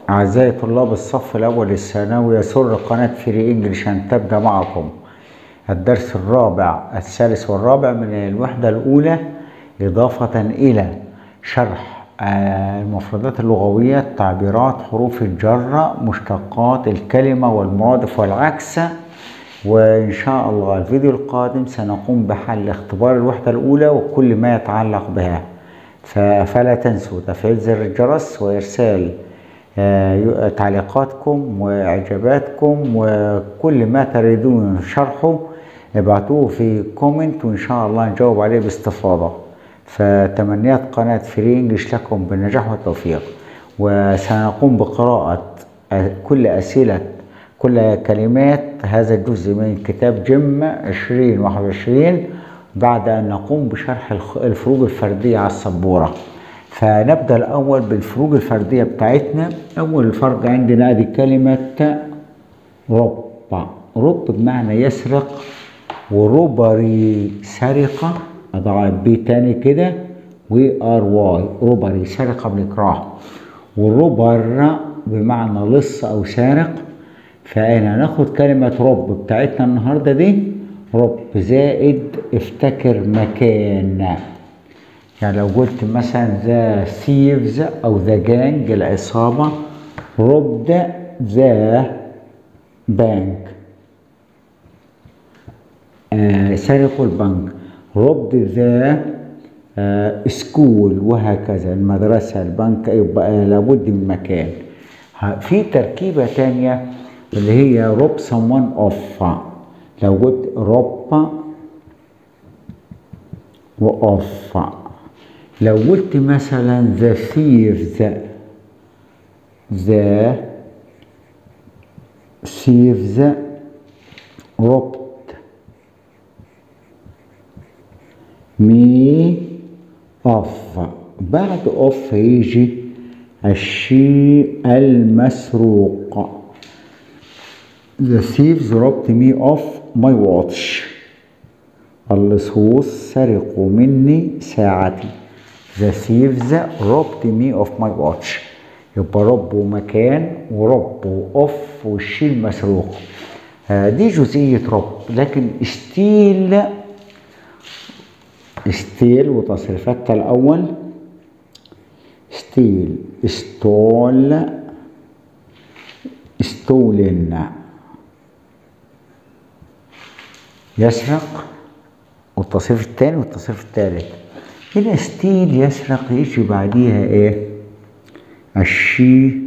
أعزائي طلاب الصف الأول الثانوي يسر قناة فري إنجلش أن تبدأ معكم الدرس الرابع الثالث والرابع من الوحدة الأولى إضافة إلى شرح آه، المفردات اللغوية تعبيرات حروف الجر مشتقات الكلمة والمرادف والعكس وإن شاء الله الفيديو القادم سنقوم بحل اختبار الوحدة الأولى وكل ما يتعلق بها ف- فلا تنسوا تفعيل زر الجرس وإرسال آه، تعليقاتكم وإعجاباتكم وكل ما تريدون شرحه ابعتوه في كومنت وإن شاء الله نجاوب عليه باستفاضة فتمنيات قناة فري انجلش لكم بالنجاح والتوفيق وسنقوم بقراءة آه، كل أسئلة كل كلمات هذا الجزء من كتاب جيم 2021 بعد أن نقوم بشرح الخ- الفروق الفردية على السبورة فنبدأ الأول بالفروق الفردية بتاعتنا أول فرق عندنا دي كلمة رب رب بمعنى يسرق وروبري سرقة أضع بي تاني كده و ار واي روبري سرقة بالإكراه والروبر بمعنى لص أو سارق فأنا هناخد كلمة رب بتاعتنا النهاردة دي رب زائد افتكر مكان يعني لو قلت مثلا ذا ثيفز او ذا جانج العصابة ربد ذا بانك آه سرقوا البنك ربد ذا آه سكول وهكذا المدرسة البنك يبقى لابد من مكان ها- في تركيبة تانية اللي هي روب someone off لو قلت روب وأوف لو قلت مثلا the thieves the thieves robbed me off بعد off يجي الشيء المسروق The thieves robbed me off my watch اللصوص سرقوا مني ساعتي The thieves robbed me of my watch يبقى ربوا مكان وربوا اوف والشيء المسروق آه، دي جزئية رب لكن ستيل ستيل وتصريفاتها الأول ستيل ستول ستولن يسرق والتصريف الثاني والتصريف الثالث هنا ستيل يسرق يجي بعديها ايه الشيء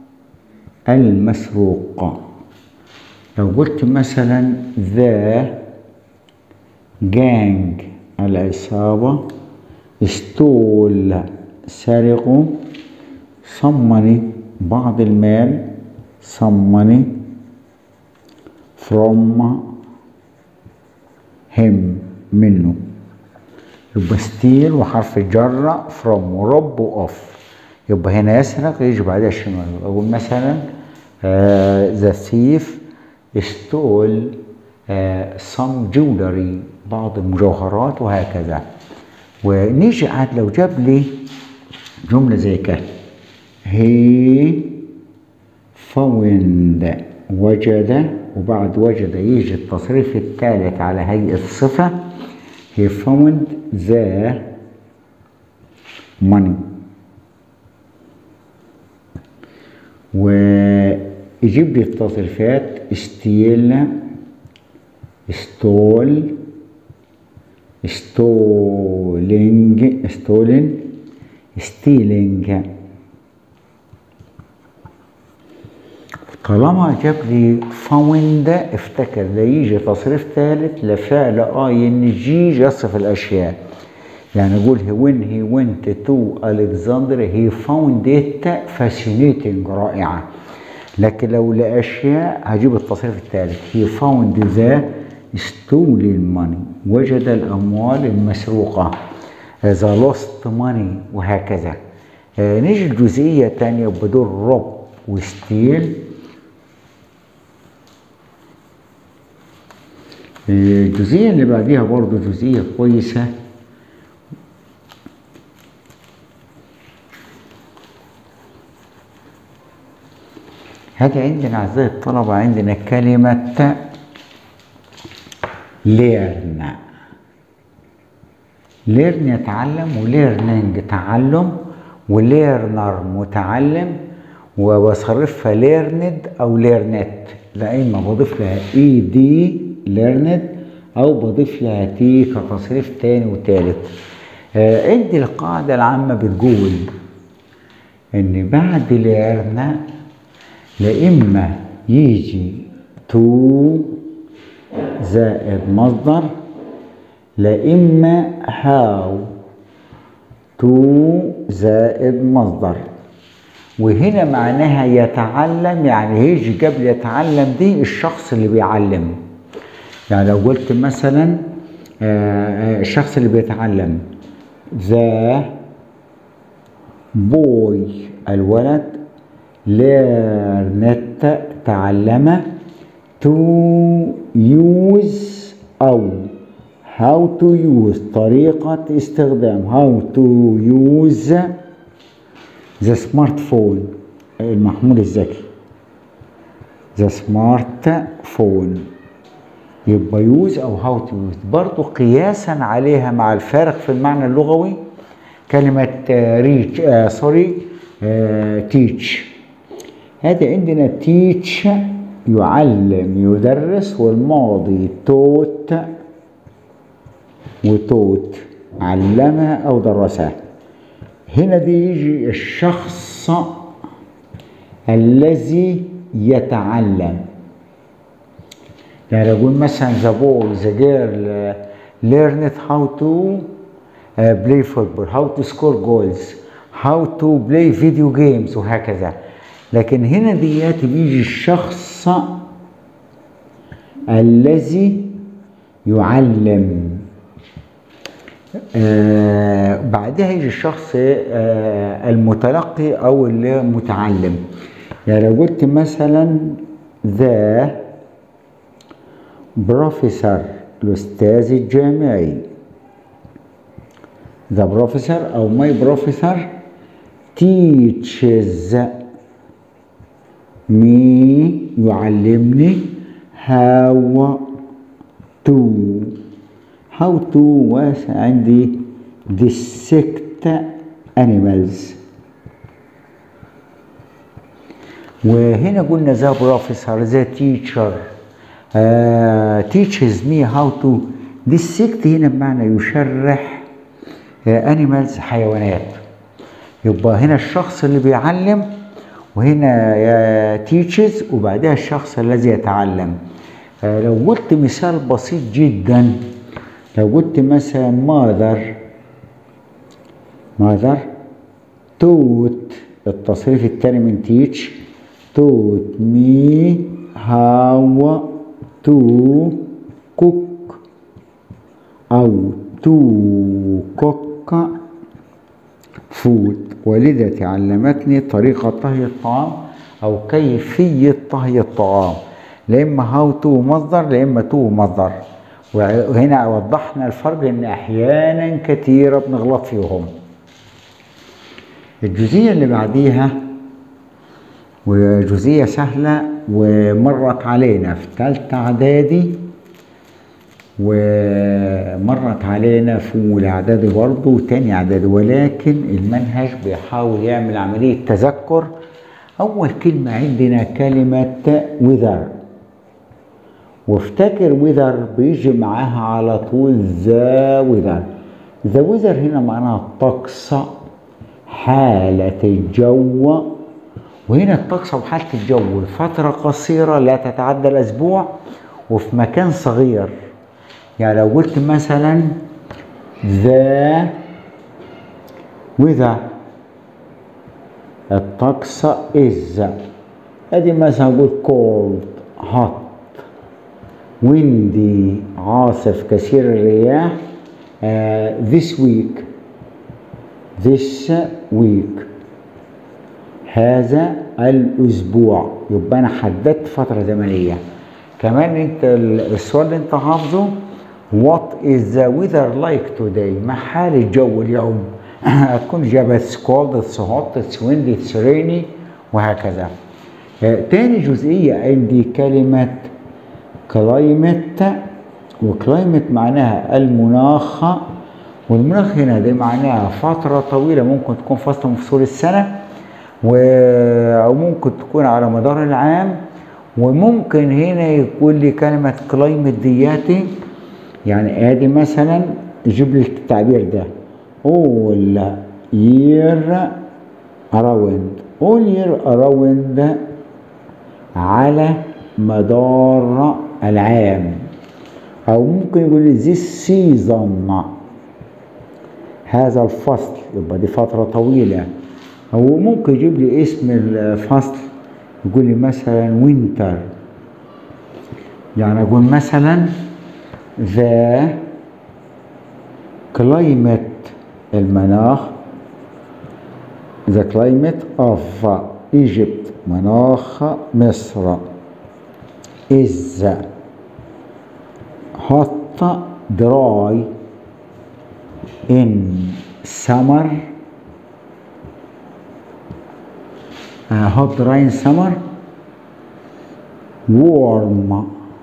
المسروق لو قلت مثلا ذا جانج العصابة استول سرقوا صمني بعض المال صمني from him منه يبقى ستيل وحرف الجر from ورب وأوف يبقى هنا يسرق يجي بعدها الشمال أقول مثلا آه the thief stole آه some jewelry بعض المجوهرات وهكذا ونيجي عاد لو جاب لي جملة زي كده he found وجد وبعد وجد يجي التصريف الثالث على هيئة صفة he found the money ويجيب لي التصريفات استيل stole ستولينج ستولن ستيلينج طالما جاب لي فاوند افتكر ده يجي تصريف ثالث لفعل اي ان جي يصف الاشياء يعني اقول he when he went to Alexandria he found it fascinating رائعة لكن لو لأشياء هجيب التصريف الثالث he found the stolen money وجد الأموال المسروقة the lost money وهكذا آه، نيجي الجزئية الثانية بدور روب وستيل الجزئية اللي بعديها برضو جزئية كويسة هذه عندنا أعزائي الطلبة عندنا كلمة ليرن ليرن يتعلم وليرنينج تعلم وليرنر متعلم وبصرفها ليرند او ليرنت لا اما بضيف لها اي دي ليرند او بضيف لها تي كتصريف تاني وتالت آه عندي القاعدة العامة بتقول ان بعد ليرن لا اما يجي تو زائد مصدر لا اما هاو تو زائد مصدر وهنا معناها يتعلم يعني هيجي قبل يتعلم دي الشخص اللي بيعلم يعني لو قلت مثلا الشخص اللي بيتعلم ذا بوي الولد ليرنت تعلم تو يوز او how to use طريقة استخدام how to use the smartphone المحمول الذكي the smartphone يبقى يوز او هاو تو يوز برضه قياسا عليها مع الفارق في المعنى اللغوي كلمة ريتش آه سوري تيتش هذا عندنا تيتش يعلم يدرس والماضي توت وتوت علمها او درسها هنا دي يجي الشخص الذي يتعلم يعني اقول مثلا ذا بوي ذا جيرل learned how to uh, play football how to score goals how to play video games وهكذا لكن هنا ديات بيجي الشخص الذي يعلم آه بعدها يجي الشخص آه المتلقي او المتعلم يعني لو قلت مثلا ذا بروفيسور الاستاذ الجامعي ذا بروفيسور او ماي بروفيسور teaches me يعلمني how to how to واسع عندي dissect animals وهنا قلنا ذا بروفيسور ذا تيتشر teaches me how to dissect هنا بمعنى يشرح animals حيوانات يبقى هنا الشخص اللي بيعلم وهنا teaches وبعدها الشخص الذي يتعلم لو قلت مثال بسيط جدا لو قلت مثلا ماذر ماذر توت التصريف الثاني من تيتش توت مي هاو تو كوك أو تو كوك فود والدتي علمتني طريقة طهي الطعام أو كيفية طهي الطعام لا إما هاو تو مصدر لا إما تو مصدر وهنا وضحنا الفرق ان احيانا كثيره بنغلط فيهم الجزئيه اللي بعديها وجزئيه سهله ومرت علينا في ثالثه اعدادي ومرت علينا في اولى اعدادي برضه وتاني اعدادي ولكن المنهج بيحاول يعمل عمليه تذكر اول كلمه عندنا كلمه وذر وافتكر وذر بيجي معاها على طول ذا وذر ذا وذر هنا معناها الطقس حالة الجو وهنا الطقس أو حالة الجو لفترة قصيرة لا تتعدى الأسبوع وفي مكان صغير يعني لو قلت مثلا ذا وذا الطقس إز أدي مثلا أقول cold hot ويندي عاصف كثير الرياح uh, this week this week هذا الأسبوع يبقى أنا حددت فترة زمنية كمان أنت السؤال اللي أنت حافظه What is the weather like today؟ ما حال الجو اليوم؟ هتكون إجابة it's cold, it's hot, it's windy, it's rainy وهكذا آه تاني جزئية عندي كلمة كلايمت وكلايمت معناها المناخ والمناخ هنا دي معناها فترة طويلة ممكن تكون فصل من فصول السنة و... أو ممكن تكون على مدار العام وممكن هنا يكون لي كلمة كلايمت دياتي يعني ادي مثلا جيب لي التعبير ده all year around all year around على مدار العام او ممكن يقول لي this season هذا الفصل يبقى دي فترة طويلة او ممكن يجيب لي اسم الفصل يقول لي مثلا winter يعني اقول مثلا the climate المناخ the climate of Egypt مناخ مصر is hot dry in summer uh, hot dry in summer warm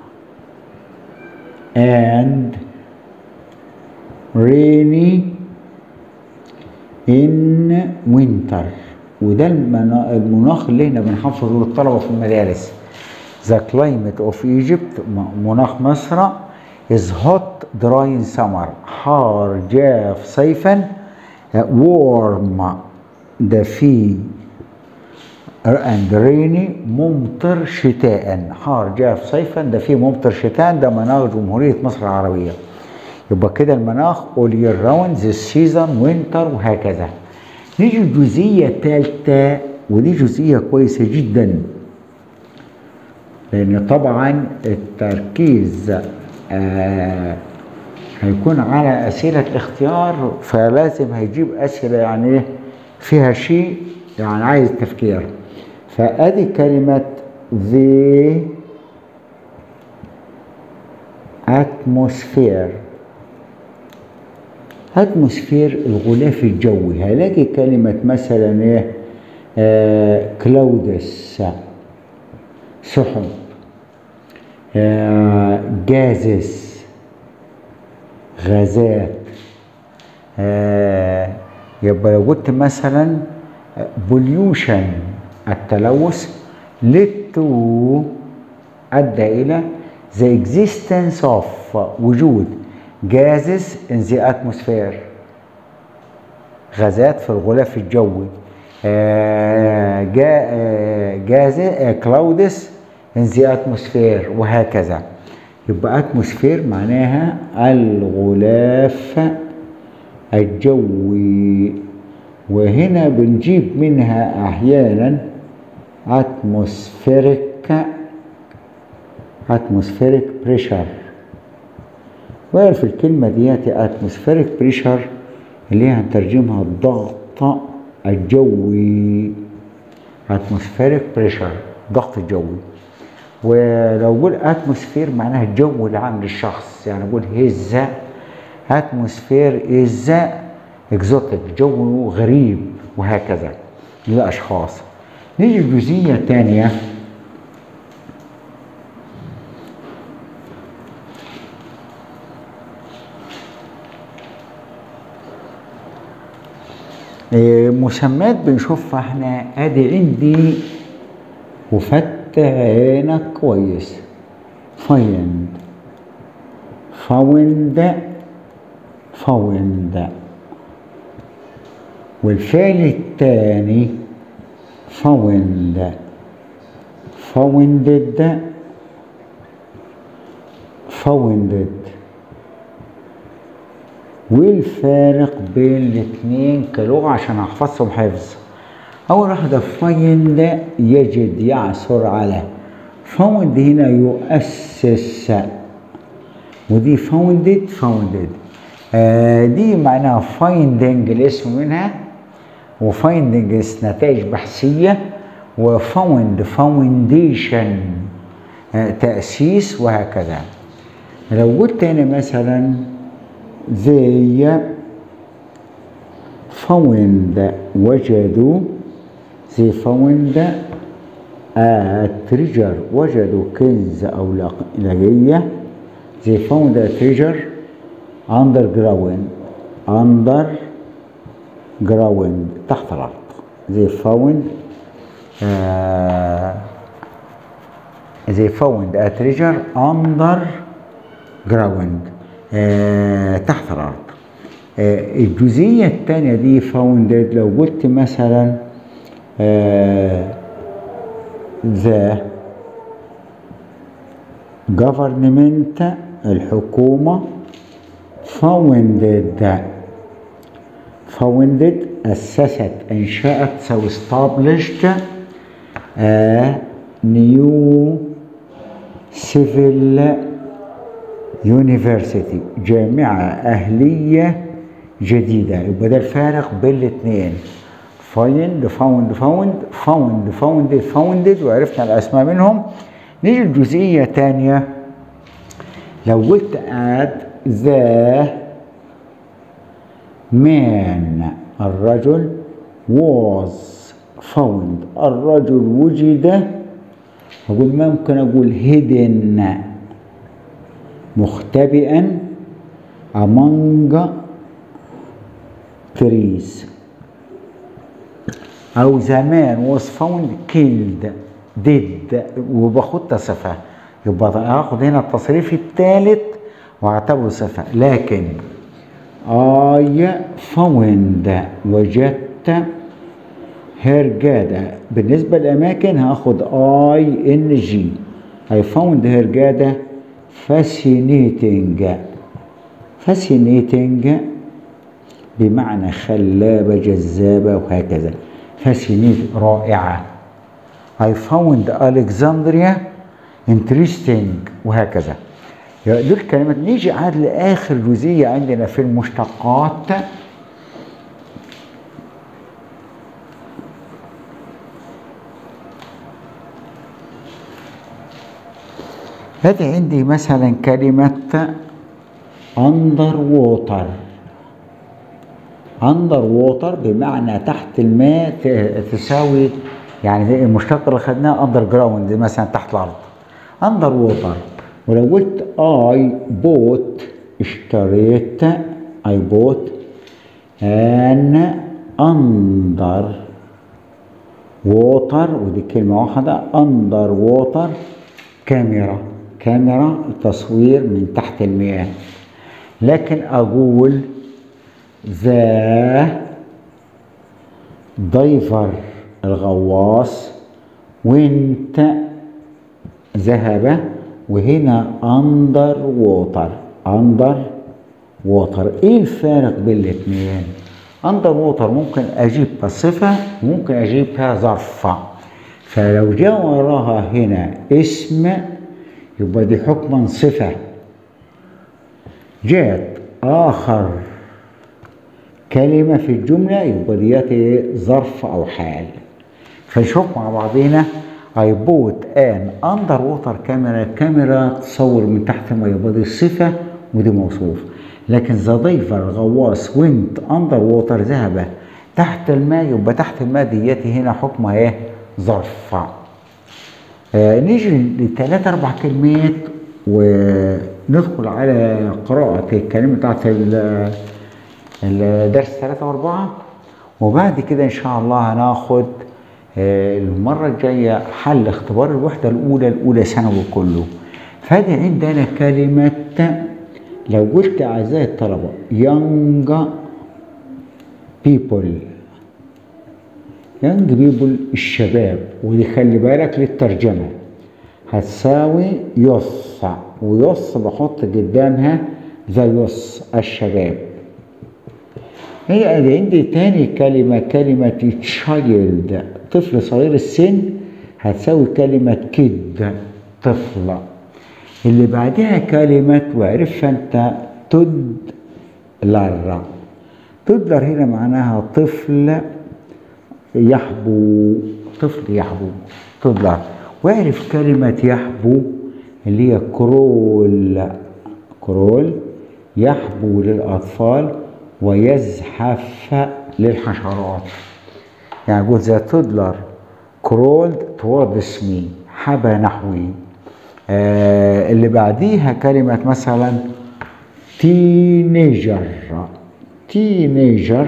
and rainy in winter وده المنا- المناخ اللي احنا بنحفظه للطلبة في المدارس The climate of Egypt م- مناخ مصر is hot dry in summer حار جاف صيفا uh, warm دفي and rainy ممطر شتاء حار جاف صيفا ده فيه ممطر شتاء ده مناخ جمهورية مصر العربية يبقى كده المناخ all year round this season winter وهكذا نيجي الجزئية الثالثة ودي جزئية كويسة جدا لأن طبعا التركيز آه هيكون على أسئلة الاختيار فلازم هيجيب أسئلة يعني إيه فيها شيء يعني عايز تفكير فأدي كلمة the atmosphere اتموسفير الغلاف الجوي هلاقي كلمة مثلا ايه آه كلاودس سحب آه جازس غازات آه يبقى لو قلت مثلا بوليوشن التلوث led to أدى إلى the existence of وجود gases in the atmosphere غازات في الغلاف الجوي آه، جا آه، جاز كلاودس in the atmosphere وهكذا يبقى atmosphere معناها الغلاف الجوي وهنا بنجيب منها احيانا atmospheric atmospheric pressure وفي الكلمة ديت atmospheric pressure اللي هي هنترجمها الضغط الجوي atmospheric pressure ضغط الجوي ولو قول atmosphere معناها الجو العام للشخص يعني اقول his atmosphere is exotic جو غريب وهكذا للأشخاص نيجي الجزئية الثانية إيه، مسمات بنشوفها احنا ادي عندي وفتح عينك كويس فايند فاوند فاوند والفعل الثاني فاوند فاوندد فاوندد والفارق بين الاثنين كلغة عشان احفظهم حفظ أول واحدة فايند يجد يعثر على فاوند هنا يؤسس ودي فاوندد فاوندد آه دي معناها فايندنج الاسم منها وفايندنج نتائج بحثية وفاوند فاونديشن آه تأسيس وهكذا لو قلت هنا مثلا they found وجدوا they found التريجر وجدوا كنز أو لق- لقية they found a treasure underground under ground تحت الأرض they found uh, they found a treasure under ground آه تحت الأرض آه الجزئية الثانية دي founded لو قلت مثلا آه the government الحكومة founded founded أسست أنشأت so established a new civil university جامعة أهلية جديدة يبقى ده الفارق بين الاثنين find found found found founded founded وعرفنا الأسماء منهم نيجي الجزئية تانية لو قلت add the man الرجل was found الرجل وجد أقول ممكن أقول hidden مختبئا among trees أو زمان was found killed dead وباخدها صفة يبقى هاخد هنا التصريف الثالث واعتبره صفة لكن I found وجدت هرجادة بالنسبة للأماكن هاخد I N G I found هرجادة fascinating fascinating بمعنى خلابة جذابة وهكذا fascinating رائعة I found Alexandria interesting وهكذا يعني دول كلمات نيجي عاد لآخر جزئية عندنا في المشتقات هذه عندي مثلا كلمة under water under water بمعنى تحت الماء ت- تساوي يعني زي المشتق اللي خدناه under ground مثلا تحت الأرض under water ولو قلت I bought اشتريت I bought an under water ودي كلمة واحدة under water كاميرا كاميرا تصوير من تحت المياه لكن أقول ذا دايفر الغواص وانت ذهب وهنا اندر ووتر اندر ووتر ايه الفارق بين الاثنين اندر ووتر ممكن اجيب صفه وممكن اجيبها ظرف فلو جاء وراها هنا اسم يبقى دي حكما صفه جاءت اخر كلمة في الجملة يبقى ديت إيه؟ ظرف أو حال فنشوف مع بعضينا I bought an underwater camera كاميرا تصور من تحت المية يبقى دي صفة ودي موصوف لكن ذا دايفر غواص وينت اندر ووتر ذهب تحت الماء يبقى تحت الماء ديت هنا حكمها ايه ظرف آه نيجي لثلاث اربع كلمات وندخل على قراءة الكلمة بتاعت ال- الدرس ثلاثة وأربعة وبعد كده إن شاء الله هناخد آه، المرة الجاية حل اختبار الوحدة الأولى الأولى ثانوي كله فهذه عندنا كلمة لو قلت أعزائي الطلبة young people young people الشباب ودي خلي بالك للترجمة هتساوي يص ويص بحط قدامها ذا يص الشباب هي اللي عندي تاني كلمة كلمة تشايلد طفل صغير السن هتساوي كلمة كيد طفل اللي بعدها كلمة وعرفها انت تدلر تدلر هنا معناها طفل يحبو طفل يحبو تدلر واعرف كلمة يحبو اللي هي كرول كرول يحبو للأطفال ويزحف للحشرات يعني قلت ذا تودلر crawled towards me حبى نحوي آه اللي بعديها كلمة مثلا teenager teenager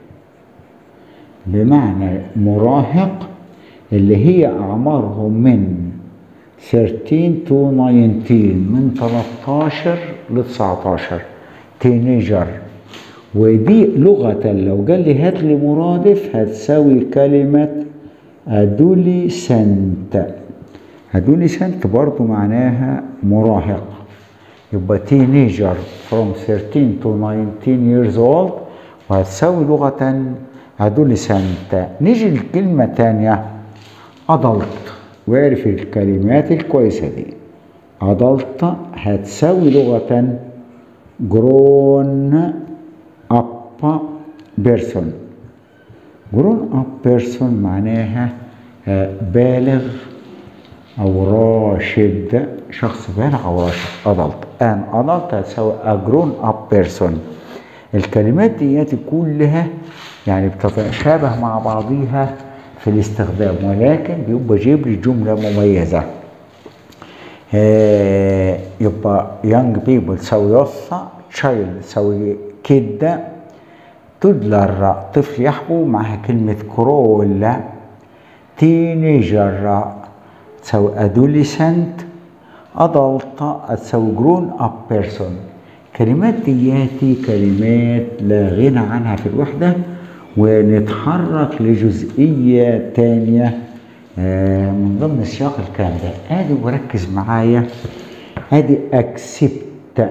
بمعنى مراهق اللي هي أعمارهم من 13 to 19 من 13 ل 19 تينيجر ودي لغة لو قال لي هات لي مرادف هتساوي كلمة أدوليسنت أدوليسنت برضو معناها مراهق يبقى تينيجر from 13 to 19 years old وهتساوي لغة أدوليسنت نيجي لكلمة تانية أدلت واعرف الكلمات الكويسة دي أدلت هتساوي لغة grown up person grown up person معناها بالغ أو راشد شخص بالغ أو راشد adult an adult هتساوي a grown up person الكلمات دياتي كلها يعني بتتشابه مع بعضيها في الاستخدام ولكن بيبقى جيب لي جملة مميزة آه يبقى young people تساوي يصة child تساوي كده تدلر طفل يحبو معها كلمة كرول تينيجر تساوي adolescent adult تساوي grown up person كلمات دياتي كلمات لا غنى عنها في الوحدة ونتحرك لجزئية تانية آه من ضمن سياق الكلام ده ادي وركز معايا ادي اكسبت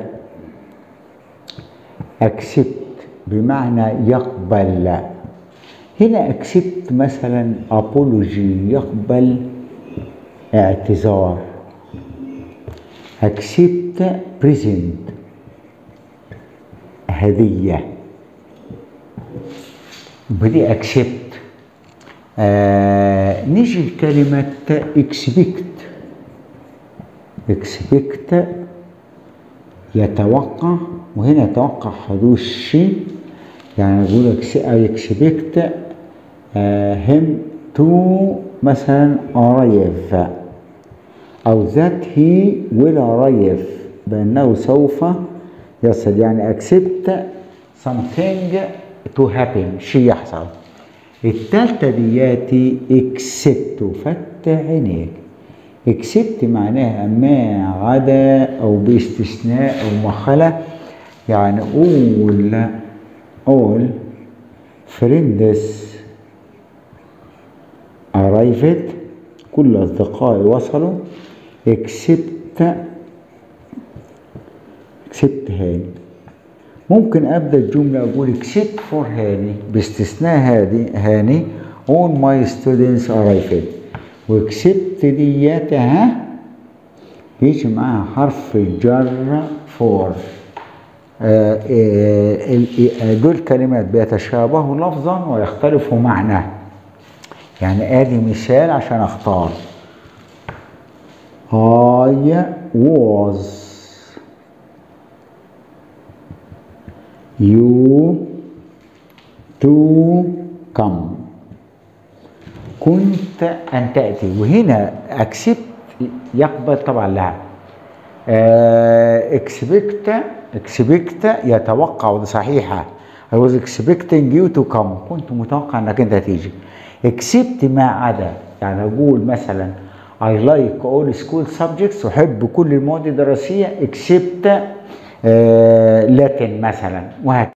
اكسبت بمعنى يقبل هنا اكسبت مثلا ابولوجي يقبل اعتذار اكسبت بريزنت هديه بدي اكسبت آه نيجي لكلمة اكسبكت اكسبكت يتوقع وهنا يتوقع حدوث شيء يعني اقول اكسبكت هم تو مثلا arrive او ذات هي will arrive بانه سوف يصل يعني اكسبت something to happen شيء يحصل التالتة دياتي اكسبت فتح عينيك اكسبت معناها ما عدا او باستثناء او ما خلا يعني all all friends arrived كل اصدقائي وصلوا except except هاني ممكن ابدا الجمله اقول except for هاني باستثناء هادي هاني all my students arrived واكسبت دياتها بيجي معاها حرف الجر فور آه آه دول كلمات بيتشابهوا لفظا ويختلفوا معنى يعني ادي مثال عشان اختار I was you to come كنت أن تأتي وهنا أكسبت يقبل طبعا لا اكسبكت اكسبكت يتوقع ودي صحيحة I was expecting you to come كنت متوقع انك انت تيجي اكسبت ما عدا يعني اقول مثلا I like all school subjects احب كل المواد الدراسية except لاتن مثلا وهكذا